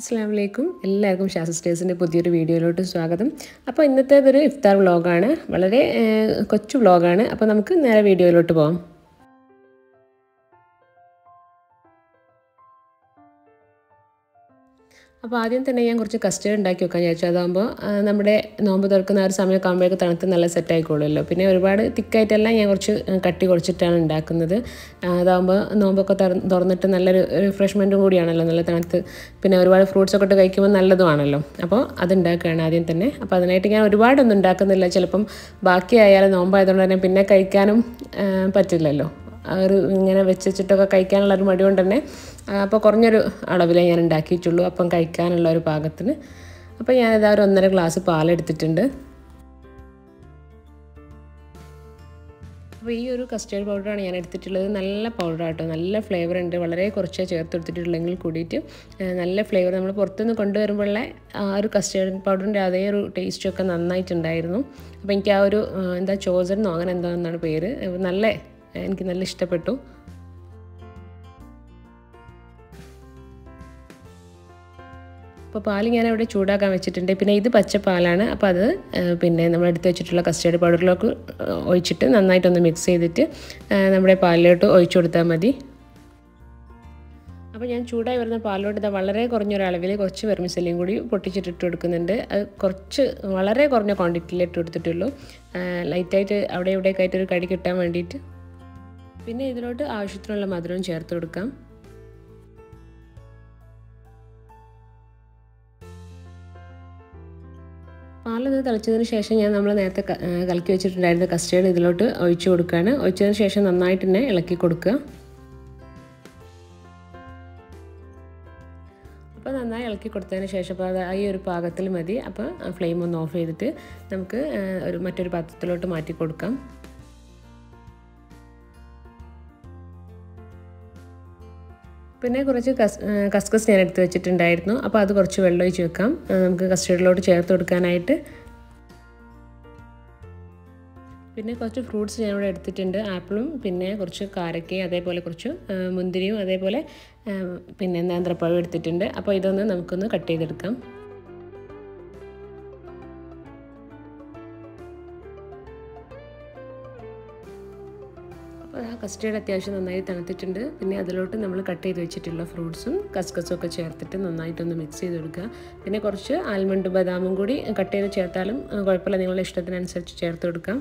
അസ്സാം വലൈക്കും എല്ലാവർക്കും ഷാസ് സ്റ്റേഴ്സിൻ്റെ പുതിയൊരു വീഡിയോയിലോട്ട് സ്വാഗതം അപ്പോൾ ഇന്നത്തേതൊരു ഇഫ്താർ വ്ളോഗാണ് വളരെ ഏഹ്, കൊച്ചു വ്ളോഗാണ് അപ്പോൾ നമുക്ക് നേരെ വീഡിയോയിലോട്ട് പോകാം അപ്പോൾ ആദ്യം തന്നെ ഞാൻ കുറച്ച് കസ്റ്റേർഡ് ഉണ്ടാക്കി വെക്കാൻ വിചാരിച്ചു അതാകുമ്പോൾ ആ, നമ്മുടെ നോമ്പ് തുറക്കുന്ന ആ ഒരു സമയമൊക്കെ ആകുമ്പോഴേക്ക് തണുത്ത് നല്ല സെറ്റ് ആയിക്കോളുമല്ലോ പിന്നെ ഒരുപാട് തിക്കായിട്ടല്ല ഞാൻ കുറച്ച് കട്ടി കുറച്ചിട്ടാണ് ഉണ്ടാക്കുന്നത് ആ, അതാകുമ്പോൾ നോമ്പൊക്കെ തുറ- തുറന്നിട്ട് നല്ലൊരു റിഫ്രഷ്മെൻറ്റും കൂടിയാണല്ലോ നല്ല തണുത്ത് പിന്നെ ഒരുപാട് ഫ്രൂട്ട്സ് ഒക്കെ ഇട്ട് കഴിക്കുമ്പോൾ നല്ലതുമാണല്ലോ അപ്പോൾ അത് ഉണ്ടാക്കുകയാണ് ആദ്യം തന്നെ അപ്പോൾ അതിനായിട്ട് ഞാൻ ഒരുപാടൊന്നും ഉണ്ടാക്കുന്നില്ല ചിലപ്പം ബാക്കിയായാലും നോമ്പായതുകൊണ്ട് തന്നെ പിന്നെ കഴിക്കാനും ആ, പറ്റില്ലല്ലോ ആ ഒരു ഇങ്ങനെ വെച്ചിട്ടൊക്കെ കഴിക്കാനുള്ള ഒരു മടി കൊണ്ട് തന്നെ അപ്പോൾ കുറഞ്ഞൊരു അളവിലേ ഞാൻ ഉണ്ടാക്കിയിട്ടുള്ളൂ അപ്പം കഴിക്കാനുള്ള ഒരു പാകത്തിന് അപ്പോൾ ഞാനിതാ ഒരു ഒന്നര ഗ്ലാസ് പാലെടുത്തിട്ടുണ്ട് അപ്പോൾ ഈ ഒരു കസ്റ്റേർഡ് പൗഡറാണ് ഞാൻ എടുത്തിട്ടുള്ളത് നല്ല പൗഡർ ആട്ടോ നല്ല ഫ്ലേവർ ഉണ്ട് വളരെ കുറച്ചേ ചേർത്ത് എടുത്തിട്ടുള്ളെങ്കിൽ കൂടിയിട്ട് ഏഹ് നല്ല ഫ്ലേവർ നമ്മൾ പുറത്തുനിന്ന് കൊണ്ടുവരുമ്പോഴുള്ള ആ ഒരു കസ്റ്റേർഡ് പൗഡറിൻ്റെ അതേ ഒരു ടേസ്റ്റൊക്കെ നന്നായിട്ടുണ്ടായിരുന്നു അപ്പോൾ എനിക്ക് ആ ഒരു ഏഹ് എന്താ ചോസൻ എന്നോ അങ്ങനെ എന്തോ എന്നാണ് പേര് ഏഹ് നല്ല എനിക്ക് നല്ല ഇഷ്ടപ്പെട്ടു അപ്പോൾ പാല് ഞാൻ അവിടെ ചൂടാക്കാൻ വെച്ചിട്ടുണ്ട് പിന്നെ ഇത് പച്ചപ്പാലാണ് അപ്പോൾ അത് ആ, പിന്നെ നമ്മൾ എടുത്ത് വെച്ചിട്ടുള്ള കസ്റ്റേർഡ് പൗഡറിലേക്ക് ഒഴിച്ചിട്ട് നന്നായിട്ടൊന്ന് മിക്സ് ചെയ്തിട്ട് ആ, നമ്മുടെ പാലിലോട്ട് ഒഴിച്ചു കൊടുത്താൽ മതി അപ്പോൾ ഞാൻ ചൂടായി വരുന്ന പാലിലോട്ട് ഇതാ വളരെ കുറഞ്ഞൊരളവിൽ കുറച്ച് വെർമിസലിയും കൂടി പൊട്ടിച്ചിട്ട് ഇട്ട് കൊടുക്കുന്നുണ്ട് അത് കുറച്ച് വളരെ കുറഞ്ഞ ക്വാണ്ടിറ്റിയിൽ ഇട്ട് കൊടുത്തിട്ടുള്ളൂ ആ, ലൈറ്റായിട്ട് അവിടെ ഇവിടെയൊക്കെ ആയിട്ട് ഒരു കടി കിട്ടാൻ വേണ്ടിയിട്ട് പിന്നെ ഇതിലോട്ട് ആവശ്യത്തിനുള്ള മധുരവും ചേർത്ത് കൊടുക്കാം പാലൊന്ന് തിളച്ചതിന് ശേഷം ഞാൻ നമ്മൾ നേരത്തെ ക- ആ, കലക്കി വെച്ചിട്ടുണ്ടായിരുന്ന കസ്റ്റേർഡ് ഇതിലോട്ട് ഒഴിച്ചു കൊടുക്കുകയാണ് ഒഴിച്ചതിന് ശേഷം നന്നായിട്ട് തന്നെ ഇളക്കി കൊടുക്കുക അപ്പോൾ നന്നായി ഇളക്കി കൊടുത്തതിന് ശേഷം അപ്പോൾ അത് ഈ ഒരു പാകത്തിൽ മതി അപ്പോൾ ഫ്ലെയിം ഒന്ന് ഓഫ് ചെയ്തിട്ട് നമുക്ക് ആ, ഒരു മറ്റൊരു പാത്രത്തിലോട്ട് മാറ്റി കൊടുക്കാം പിന്നെ കുറച്ച് കസ് ആ, കസ്കസ് ഞാൻ എടുത്ത് വെച്ചിട്ടുണ്ടായിരുന്നു അപ്പോൾ അത് കുറച്ച് വെള്ളം ഒഴിച്ച് വെക്കാം ആ, നമുക്ക് കസ്റ്റേർഡിലോട്ട് ചേർത്ത് കൊടുക്കാനായിട്ട് പിന്നെ കുറച്ച് ഫ്രൂട്ട്സ് ഞാൻ ഇവിടെ എടുത്തിട്ടുണ്ട് ആപ്പിളും പിന്നെ കുറച്ച് കാരക്കയും അതേപോലെ കുറച്ച് ആ, മുന്തിരിയും അതേപോലെ ആ, പിന്നെ നേന്ത്രപ്പഴം എടുത്തിട്ടുണ്ട് അപ്പോൾ ഇതൊന്ന് നമുക്കൊന്ന് കട്ട് ചെയ്തെടുക്കാം അപ്പോൾ ആ കസ്റ്റേർഡ് അത്യാവശ്യം നന്നായി തണുത്തിട്ടുണ്ട് പിന്നെ അതിലോട്ട് നമ്മൾ കട്ട് ചെയ്ത് വെച്ചിട്ടുള്ള ഫ്രൂട്ട്സും കസ്കസും ഒക്കെ ചേർത്തിട്ട് നന്നായിട്ടൊന്ന് മിക്സ് ചെയ്ത് കൊടുക്കുക പിന്നെ കുറച്ച് ആൽമണ്ട് ബദാമും കൂടി കട്ട് ചെയ്ത് ചേർത്താലും ആ, കുഴപ്പമില്ല നിങ്ങളുടെ ഇഷ്ടത്തിനനുസരിച്ച് ചേർത്ത് കൊടുക്കാം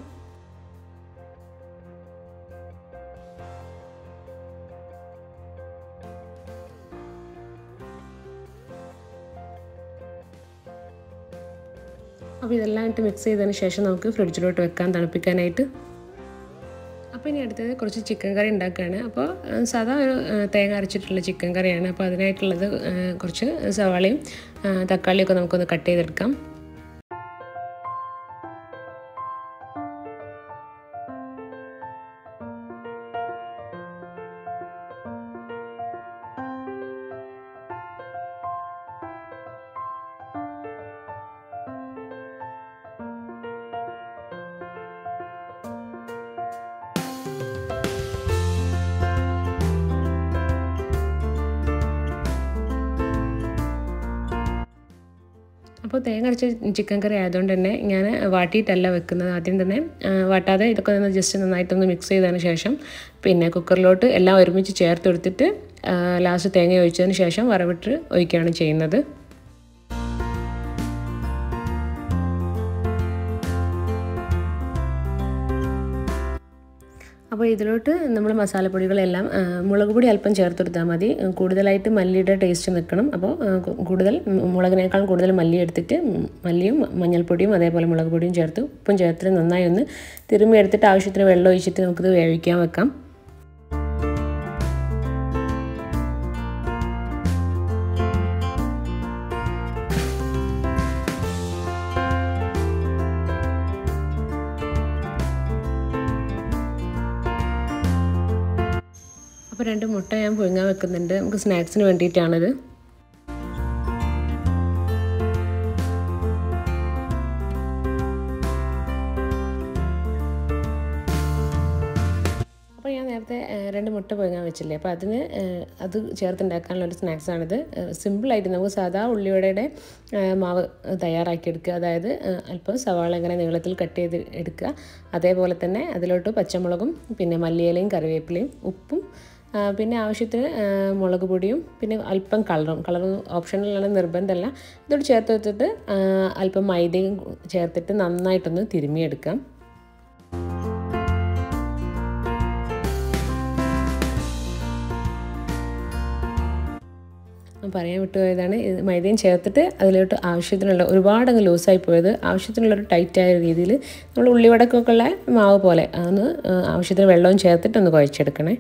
അപ്പോൾ ഇതെല്ലാം ഇട്ട് മിക്സ് ചെയ്തതിന് ശേഷം നമുക്ക് ഫ്രിഡ്ജിലോട്ട് വെക്കാൻ തണുപ്പിക്കാനായിട്ട് അപ്പോൾ ഇനി അടുത്തത് കുറച്ച് ചിക്കൻ കറി ഉണ്ടാക്കുകയാണ് അപ്പോൾ ആ, സാധാ ഒരു ആ, തേങ്ങ അരച്ചിട്ടുള്ള ചിക്കൻ കറിയാണ് അപ്പോൾ അതിനായിട്ടുള്ളത് ആ, കുറച്ച് സവാളയും ആ, തക്കാളിയൊക്കെ നമുക്കൊന്ന് കട്ട് ചെയ്തെടുക്കാം അപ്പോൾ തേങ്ങ അരച്ച ചിക്കൻ കറി ആയതുകൊണ്ട് തന്നെ ഞാൻ വാട്ടിയിട്ടല്ല വെക്കുന്നത് ആദ്യം തന്നെ ആ, വാട്ടാതെ ഇതൊക്കെ ഒന്ന് ജസ്റ്റ് നന്നായിട്ടൊന്ന് മിക്സ് ചെയ്തതിന് ശേഷം പിന്നെ കുക്കറിലോട്ട് എല്ലാം ഒരുമിച്ച് ചേർത്ത് എടുത്തിട്ട് ലാസ്റ്റ് തേങ്ങ ഒഴിച്ചതിന് ശേഷം വറവിട്ട് ഒഴിക്കുകയാണ് ചെയ്യുന്നത് അപ്പോൾ ഇതിലോട്ട് നമ്മൾ മസാലപ്പൊടികളെല്ലാം ആ, മുളക് പൊടി അല്പം ചേർത്ത് കൊടുത്താൽ മതി കൂടുതലായിട്ട് മല്ലിയുടെ ടേസ്റ്റ് നിൽക്കണം അപ്പോൾ ആ, കു- കൂടുതൽ ഉം, മുളകിനേക്കാൾ കൂടുതൽ മല്ലി എടുത്തിട്ട് ഉം, മല്ലിയും മഞ്ഞൾപ്പൊടിയും അതേപോലെ മുളക് പൊടിയും ചേർത്ത് ഉപ്പും ചേർത്ത് നന്നായി ഒന്ന് തിരുമ്മി എടുത്തിട്ട് ആവശ്യത്തിന് വെള്ളം ഒഴിച്ചിട്ട് നമുക്കിത് വേവിക്കാൻ വെക്കാം അപ്പോൾ രണ്ട് മുട്ട ഞാൻ പുഴുങ്ങാൻ വെക്കുന്നുണ്ട് നമുക്ക് സ്നാക്സിന് വേണ്ടിയിട്ടാണിത് അപ്പോൾ ഞാൻ നേരത്തെ നേരത്തെ ഏഹ്, രണ്ട് മുട്ട പൊങ്ങാൻ വെച്ചില്ലേ അപ്പോൾ അതിന് ഏഹ്, അത് ചേർത്തുണ്ടാക്കാനുള്ള ഒരു സ്നാക്സാണിത് സിമ്പിളായിട്ട് നമുക്ക് സാധാ ഉള്ളിവടയുടെ ഏഹ്, മാവ് തയ്യാറാക്കിയെടുക്കുക അതായത് ഏഹ്, അല്പം സവാള ഇങ്ങനെ നീളത്തിൽ കട്ട് ചെയ്ത് എടുക്കുക അതേപോലെ തന്നെ അതിലോട്ട് പച്ചമുളകും പിന്നെ മല്ലിയിലയും കറിവേപ്പിലയും ഉപ്പും ആ, പിന്നെ ആവശ്യത്തിന് ആ, മുളക് പൊടിയും പിന്നെ അല്പം കളറും കളർ ഓപ്ഷനിലാണ് നിർബന്ധമല്ല ഇതോട് ചേർത്ത് വെച്ചിട്ട് ആ, അല്പം മൈദയും ചേർത്തിട്ട് നന്നായിട്ടൊന്ന് തിരുമ്മിയെടുക്കാം ഞാൻ പറയാൻ വിട്ടുപോയതാണ് ഇത് മൈദയും ചേർത്തിട്ട് അതിലോട്ട് ആവശ്യത്തിനുള്ള ഒരുപാട് അങ്ങ് ലൂസായി പോയത് ആവശ്യത്തിനുള്ളൊരു ടൈറ്റായ രീതിയിൽ നമ്മൾ ഉള്ളിവടക്കൊക്കെ ഉള്ള മാവ് പോലെ ഒന്ന് ആ, ആവശ്യത്തിന് വെള്ളവും ചേർത്തിട്ട് ഒന്ന് കുഴച്ചെടുക്കണേ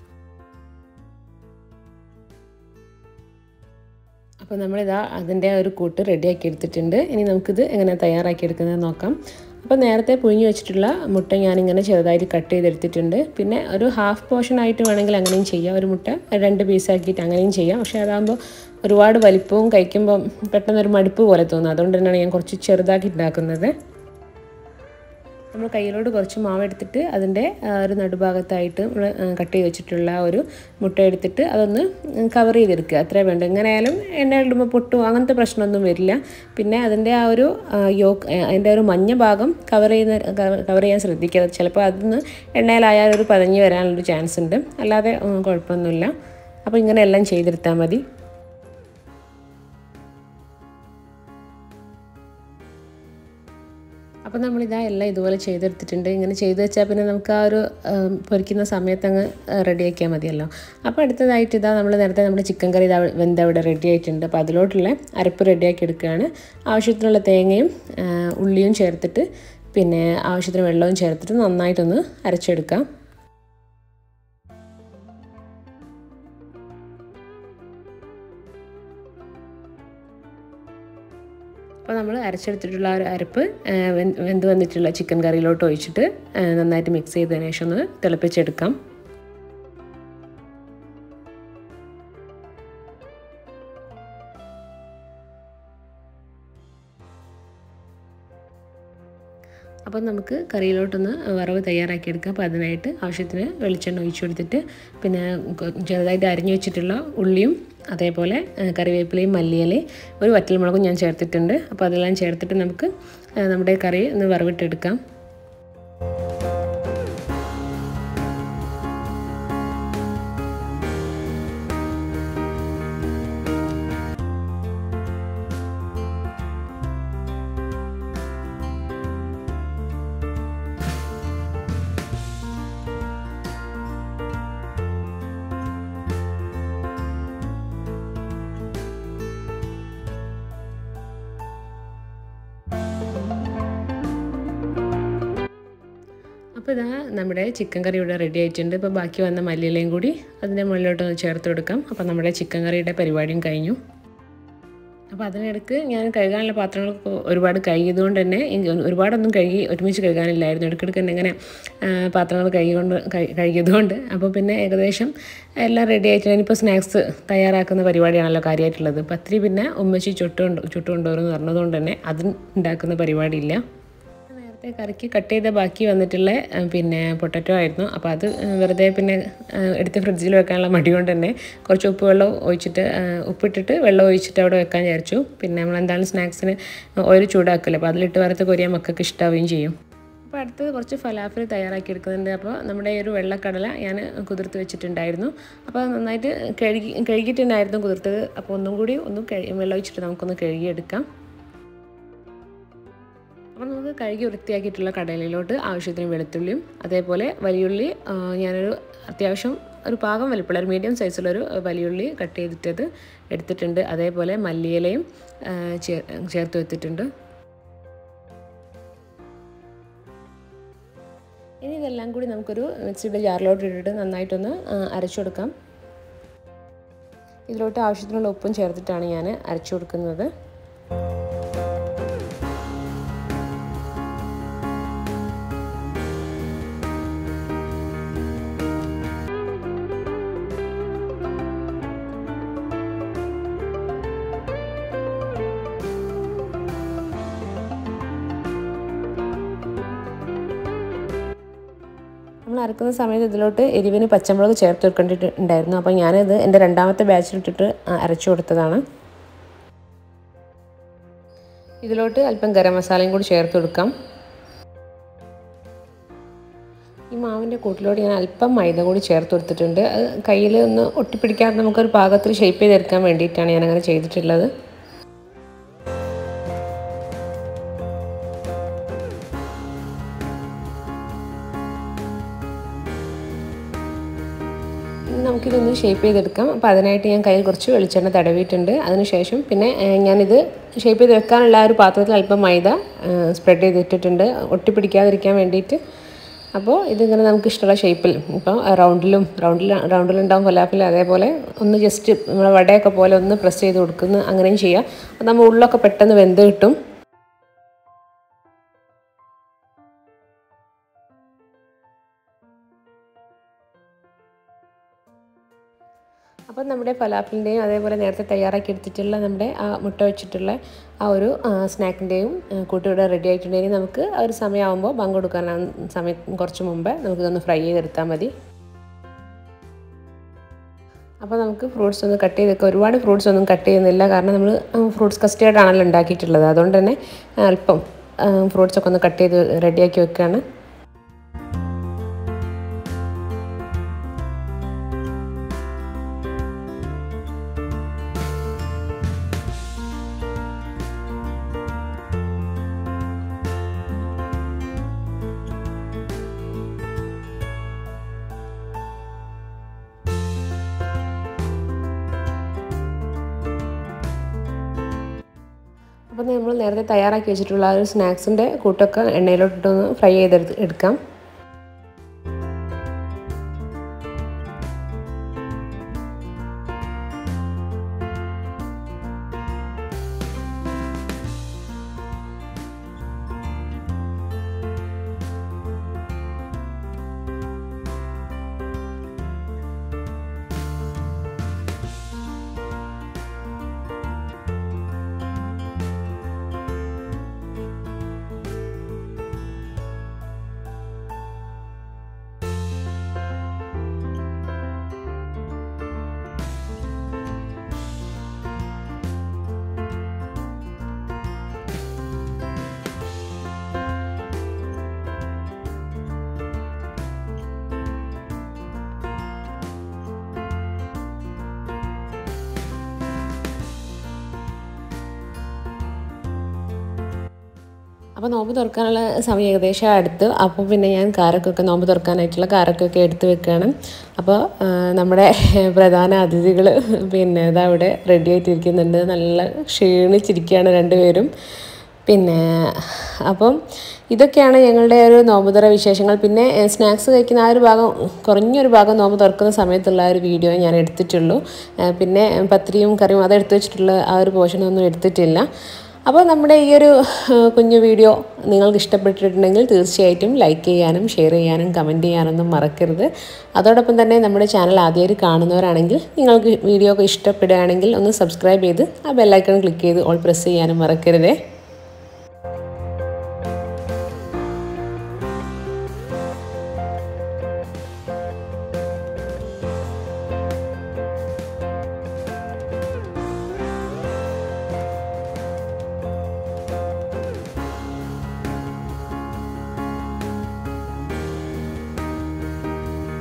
അപ്പോൾ നമ്മളിതാ അതിൻ്റെ ഒരു കൂട്ട് റെഡിയാക്കി എടുത്തിട്ടുണ്ട് ഇനി നമുക്കിത് എങ്ങനെ തയ്യാറാക്കി എടുക്കുന്നത് നോക്കാം അപ്പോൾ നേരത്തെ പുഴുങ്ങി വെച്ചിട്ടുള്ള മുട്ട ഞാനിങ്ങനെ ചെറുതായിട്ട് കട്ട് ചെയ്തെടുത്തിട്ടുണ്ട് പിന്നെ ഒരു ഹാഫ് പോർഷൻ ആയിട്ട് വേണമെങ്കിൽ അങ്ങനെയും ചെയ്യാം ഒരു മുട്ട രണ്ട് പീസാക്കിയിട്ട് അങ്ങനെയും ചെയ്യാം പക്ഷേ അതാകുമ്പോൾ ഒരുപാട് വലിപ്പവും കഴിക്കുമ്പോൾ പെട്ടെന്നൊരു മടുപ്പ് പോലെ തോന്നും അതുകൊണ്ട് തന്നെയാണ് ഞാൻ കുറച്ച് ചെറുതാക്കി ഉണ്ടാക്കുന്നത് നമ്മൾ കയ്യിലോട് കുറച്ച് മാവ് എടുത്തിട്ട് അതിൻ്റെ ആ, ഒരു നടുഭാഗത്തായിട്ട് നമ്മൾ കട്ട് ചെയ്ത് വെച്ചിട്ടുള്ള ആ ഒരു മുട്ട എടുത്തിട്ട് അതൊന്ന് കവർ ചെയ്തെടുക്കുക അത്രേ വേണ്ട എങ്ങനെയായാലും എണ്ണ ഇടുമ്പോൾ പൊട്ടും അങ്ങനത്തെ പ്രശ്നമൊന്നും വരില്ല പിന്നെ അതിൻ്റെ ആ ഒരു യോക്ക് അതിൻ്റെ ഒരു മഞ്ഞ ഭാഗം കവർ ചെയ്യുന്ന കവർ ചെയ്യാൻ ശ്രദ്ധിക്കുക ചിലപ്പോൾ അതൊന്ന് എണ്ണയിലായാൽ ഒരു പതഞ്ഞ് വരാനുള്ളൊരു ചാൻസ് ഉണ്ട് അല്ലാതെ ഉം, കുഴപ്പമൊന്നുമില്ല അപ്പോൾ ഇങ്ങനെ എല്ലാം ചെയ്തെടുത്താൽ മതി അപ്പോൾ നമ്മളിതാ എല്ലാം ഇതുപോലെ ചെയ്തെടുത്തിട്ടുണ്ട് ഇങ്ങനെ ചെയ്ത് വെച്ചാൽ പിന്നെ നമുക്ക് ആ ഒരു ഉം, പൊരിക്കുന്ന സമയത്ത് അങ്ങ് റെഡിയാക്കിയാൽ മതിയല്ലോ അപ്പോൾ അടുത്തതായിട്ട് ഇതാ നമ്മൾ നേരത്തെ നമ്മുടെ ചിക്കൻ കറി ഇതാ വെന്ത അവിടെ റെഡി ആയിട്ടുണ്ട് അപ്പോൾ അതിലോട്ടുള്ള അരപ്പ് റെഡിയാക്കി എടുക്കുകയാണ് ആവശ്യത്തിനുള്ള തേങ്ങയും ആ, ഉള്ളിയും ചേർത്തിട്ട് പിന്നെ ആവശ്യത്തിന് വെള്ളവും ചേർത്തിട്ട് നന്നായിട്ടൊന്ന് അരച്ചെടുക്കാം അപ്പോൾ നമ്മൾ അരച്ചെടുത്തിട്ടുള്ള ആ ഒരു അരപ്പ് ആ, വെന്ത് വെന്ത് വന്നിട്ടുള്ള ചിക്കൻ കറിയിലോട്ട് ഒഴിച്ചിട്ട് ആ, നന്നായിട്ട് മിക്സ് ചെയ്തതിന് ശേഷം ഒന്ന് തിളപ്പിച്ചെടുക്കാം അപ്പോൾ നമുക്ക് കറിയിലോട്ടൊന്ന് വറവ് തയ്യാറാക്കിയെടുക്കാം അപ്പോൾ അതിനായിട്ട് ആവശ്യത്തിന് വെളിച്ചെണ്ണ ഒഴിച്ചു കൊടുത്തിട്ട് പിന്നെ കൊ- ചെറുതായിട്ട് അരിഞ്ഞു വെച്ചിട്ടുള്ള ഉള്ളിയും അതേപോലെ ആ, കറിവേപ്പിലയും മല്ലിയിലയും ഒരു വറ്റൽമുളകും ഞാൻ ചേർത്തിട്ടുണ്ട് അപ്പോൾ അതെല്ലാം ചേർത്തിട്ട് നമുക്ക് ആ, നമ്മുടെ കറി ഒന്ന് വറവിട്ടെടുക്കാം അപ്പോൾ ഇതാ നമ്മുടെ ചിക്കൻ കറി ഇവിടെ റെഡി ആയിട്ടുണ്ട് ഇപ്പോൾ ബാക്കി വന്ന മല്ലിയിലയും കൂടി അതിൻ്റെ മുകളിലോട്ട് ഒന്ന് ചേർത്ത് കൊടുക്കാം അപ്പോൾ നമ്മുടെ ചിക്കൻ കറിയുടെ പരിപാടിയും കഴിഞ്ഞു അപ്പോൾ അതിനിടയ്ക്ക് ഞാൻ കഴുകാനുള്ള പാത്രങ്ങളൊക്കെ ഒരുപാട് കഴുകിയതുകൊണ്ട് തന്നെ എനിക്ക് ഒരുപാടൊന്നും കഴുകി ഒരുമിച്ച് കഴുകാനില്ലായിരുന്നു ഇടയ്ക്കിടയ്ക്ക് തന്നെ ഇങ്ങനെ ആ, പാത്രങ്ങൾ കഴുകിക്കൊണ്ട് കഴി- കഴുകിയതുകൊണ്ട് അപ്പോൾ പിന്നെ ഏകദേശം എല്ലാം റെഡി ആയിട്ട് ഇനിയിപ്പോൾ സ്നാക്സ് തയ്യാറാക്കുന്ന പരിപാടിയാണല്ലോ കാര്യമായിട്ടുള്ളത് പത്തിരി പിന്നെ ഉമ്മച്ചി ചുട്ടുകൊണ്ട് ചുട്ടുകൊണ്ടുവരുമെന്ന് പറഞ്ഞതുകൊണ്ട് തന്നെ അതും ഉണ്ടാക്കുന്ന പരിപാടിയില്ല നേരത്തെ കറിക്ക് കട്ട് ചെയ്ത ബാക്കി വന്നിട്ടുള്ള ആ, പിന്നെ പൊട്ടറ്റോ ആയിരുന്നു അപ്പോൾ അത് ആ, വെറുതെ പിന്നെ ആ, എടുത്ത് ഫ്രിഡ്ജിൽ വെക്കാനുള്ള മടി കൊണ്ട് തന്നെ കുറച്ച് ഉപ്പ് വെള്ളം ഒഴിച്ചിട്ട് ആ, ഉപ്പിട്ടിട്ട് വെള്ളം ഒഴിച്ചിട്ട് അവിടെ വെക്കാൻ വിചാരിച്ചു പിന്നെ നമ്മൾ എന്തായാലും സ്നാക്സിന് ഓയിൽ ചൂടാക്കില്ല അപ്പോൾ അതിലിട്ട് വറുത്ത് കൊരിയാൻ മക്കൾക്ക് ഇഷ്ടാവുകയും ചെയ്യും അപ്പോൾ അടുത്തത് കുറച്ച് ഫലാഫിൽ തയ്യാറാക്കി എടുക്കുന്നുണ്ട് അപ്പോൾ നമ്മുടെ ഈ ഒരു വെള്ളക്കടല ഞാൻ കുതിർത്ത് വെച്ചിട്ടുണ്ടായിരുന്നു അപ്പോൾ അത് നന്നായിട്ട് കഴുകി കഴുകിയിട്ടുണ്ടായിരുന്നു കുതിർത്തത് അപ്പോൾ ഒന്നും കൂടി ഒന്ന് കഴി വെള്ളം ഒഴിച്ചിട്ട് നമുക്കൊന്ന് കഴുകിയെടുക്കാം അപ്പോൾ നമുക്ക് കഴുകി വൃത്തിയാക്കിയിട്ടുള്ള കടലയിലോട്ട് ആവശ്യത്തിന് വെളുത്തുള്ളിയും അതേപോലെ വലിയുള്ളി ആ, ഞാനൊരു അത്യാവശ്യം ഒരു പാകം വലിപ്പമുള്ള ഒരു മീഡിയം സൈസിലൊരു വലിയുള്ളി കട്ട് ചെയ്തിട്ടത് എടുത്തിട്ടുണ്ട് അതേപോലെ മല്ലിയിലയും ആ, ചേർ ചേർത്ത് വെച്ചിട്ടുണ്ട് ഇനി ഇതെല്ലാം കൂടി നമുക്കൊരു മിക്സിയുടെ ജാറിലോട്ട് ഇട്ടിട്ട് നന്നായിട്ടൊന്ന് ആ, അരച്ചു കൊടുക്കാം ഇതിലോട്ട് ആവശ്യത്തിനുള്ള ഉപ്പും ചേർത്തിട്ടാണ് ഞാൻ അരച്ചു കൊടുക്കുന്നത് നമ്മൾ നമ്മൾ അരക്കുന്ന സമയത്ത് ഇതിലോട്ട് എരിവിന് പച്ചമുളക് ചേർത്ത് വെക്കേണ്ടിട്ടുണ്ടായിരുന്നു അപ്പോൾ ഞാനിത് എൻ്റെ രണ്ടാമത്തെ ബാച്ചിലിട്ടിട്ട് അരച്ചു കൊടുത്തതാണ് ഇതിലോട്ട് അല്പം ഗരം മസാലയും കൂടി ചേർത്ത് കൊടുക്കാം ഈ മാവിൻ്റെ കൂട്ടിലോട്ട് ഞാൻ അല്പം മൈദ കൂടി ചേർത്ത് കൊടുത്തിട്ടുണ്ട് അത് കയ്യിൽ ഒന്ന് ഒട്ടിപ്പിടിക്കാതെ നമുക്കൊരു പാകത്തിൽ ഷേപ്പ് ചെയ്തെടുക്കാൻ വേണ്ടിയിട്ടാണ് ഞാൻ അങ്ങനെ ചെയ്തിട്ടുള്ളത് നമുക്കിതൊന്ന് ഷേപ്പ് ചെയ്തെടുക്കാം അപ്പോൾ അതിനായിട്ട് ഞാൻ കയ്യിൽ കുറച്ച് വെളിച്ചെണ്ണ തടവിയിട്ടുണ്ട് അതിനുശേഷം പിന്നെ ഞാനിത് ഷേപ്പ് ചെയ്ത് വെക്കാനുള്ള ആ ഒരു പാത്രത്തിൽ അല്പം മൈദ സ്പ്രെഡ് ചെയ്തിട്ടിട്ടുണ്ട് ഒട്ടിപ്പിടിക്കാതിരിക്കാൻ വേണ്ടിയിട്ട് അപ്പോൾ ഇതിങ്ങനെ നമുക്ക് ഇഷ്ടമുള്ള ഷേപ്പിൽ ഇപ്പോൾ റൗണ്ടിലും റൗണ്ടിൽ റൗണ്ടിലുണ്ടാവും ഫലാഫിൽ അതേപോലെ ഒന്ന് ജസ്റ്റ് നമ്മളെ വടയൊക്കെ പോലെ ഒന്ന് പ്രസ് ചെയ്ത് കൊടുക്കുന്നു അങ്ങനെയും ചെയ്യാം അപ്പോൾ നമ്മൾ ഉള്ളൊക്കെ പെട്ടെന്ന് വെന്ത് കിട്ടും അപ്പോൾ നമ്മുടെ ഫലാഫിലിൻ്റെയും അതേപോലെ നേരത്തെ തയ്യാറാക്കി എടുത്തിട്ടുള്ള നമ്മുടെ ആ മുട്ട വെച്ചിട്ടുള്ള ആ ഒരു സ്നാക്കിൻ്റെയും കൂട്ടിവിടെ റെഡി ആയിട്ടുണ്ടെങ്കിൽ നമുക്ക് ആ ഒരു സമയമാകുമ്പോൾ പങ്ക് കൊടുക്കാൻ സമയം കുറച്ച് മുമ്പേ നമുക്കിതൊന്ന് ഫ്രൈ ചെയ്തെടുത്താൽ മതി അപ്പോൾ നമുക്ക് ഫ്രൂട്ട്സ് ഒന്ന് കട്ട് ചെയ്തൊക്കെ ഒരുപാട് ഫ്രൂട്ട്സ് ഒന്നും കട്ട് ചെയ്യുന്നില്ല കാരണം നമ്മൾ ഫ്രൂട്ട്സ് കസ്റ്റേർഡ് ആണല്ലോ ഉണ്ടാക്കിയിട്ടുള്ളത് അതുകൊണ്ട് തന്നെ അല്പം ഫ്രൂട്ട്സൊക്കെ ഒന്ന് കട്ട് ചെയ്ത് റെഡിയാക്കി വെക്കുകയാണ് അപ്പോൾ നമ്മൾ നേരത്തെ തയ്യാറാക്കി വെച്ചിട്ടുള്ള ആ ഒരു സ്നാക്സിൻ്റെ കൂട്ടൊക്കെ എണ്ണയിലോട്ടിട്ടൊന്ന് ഫ്രൈ ചെയ്തെടുത്ത് എടുക്കാം അപ്പോൾ നോമ്പ് തുറക്കാനുള്ള സമയം ഏകദേശം അടുത്ത് അപ്പോൾ പിന്നെ ഞാൻ കാരക്കൊക്കെ നോമ്പ് തുറക്കാനായിട്ടുള്ള കാരക്കൊക്കെ എടുത്ത് വെക്കുകയാണ് അപ്പോൾ നമ്മുടെ പ്രധാന അതിഥികൾ പിന്നെ ഇതാ അവിടെ റെഡി ആയിട്ടിരിക്കുന്നുണ്ട് നല്ല ക്ഷീണിച്ചിരിക്കുകയാണ് രണ്ടുപേരും പിന്നെ അപ്പം ഇതൊക്കെയാണ് ഞങ്ങളുടെ ഒരു നോമ്പുതുറ വിശേഷങ്ങൾ പിന്നെ സ്നാക്സ് കഴിക്കുന്ന ആ ഒരു ഭാഗം കുറഞ്ഞൊരു ഭാഗം നോമ്പ് തുറക്കുന്ന സമയത്തുള്ള ആ ഒരു വീഡിയോ ഞാൻ എടുത്തിട്ടുള്ളൂ പിന്നെ പത്തിരിയും കറിയും അത് എടുത്തു വെച്ചിട്ടുള്ള ആ ഒരു പോർഷനൊന്നും എടുത്തിട്ടില്ല അപ്പോൾ നമ്മുടെ ഈ ഒരു കുഞ്ഞു വീഡിയോ നിങ്ങൾക്ക് ഇഷ്ടപ്പെട്ടിട്ടുണ്ടെങ്കിൽ തീർച്ചയായിട്ടും ലൈക്ക് ചെയ്യാനും ഷെയർ ചെയ്യാനും കമൻറ്റ് ചെയ്യാനൊന്നും മറക്കരുത് അതോടൊപ്പം തന്നെ നമ്മുടെ ചാനൽ ആദ്യമായിട്ട് കാണുന്നവരാണെങ്കിൽ നിങ്ങൾക്ക് വീഡിയോ ഒക്കെ ഇഷ്ടപ്പെടുകയാണെങ്കിൽ ഒന്ന് സബ്സ്ക്രൈബ് ചെയ്ത് ആ ബെല്ലൈക്കൺ ക്ലിക്ക് ചെയ്ത് ഓൾ പ്രസ് ചെയ്യാനും മറക്കരുതേ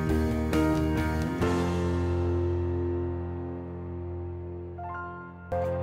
you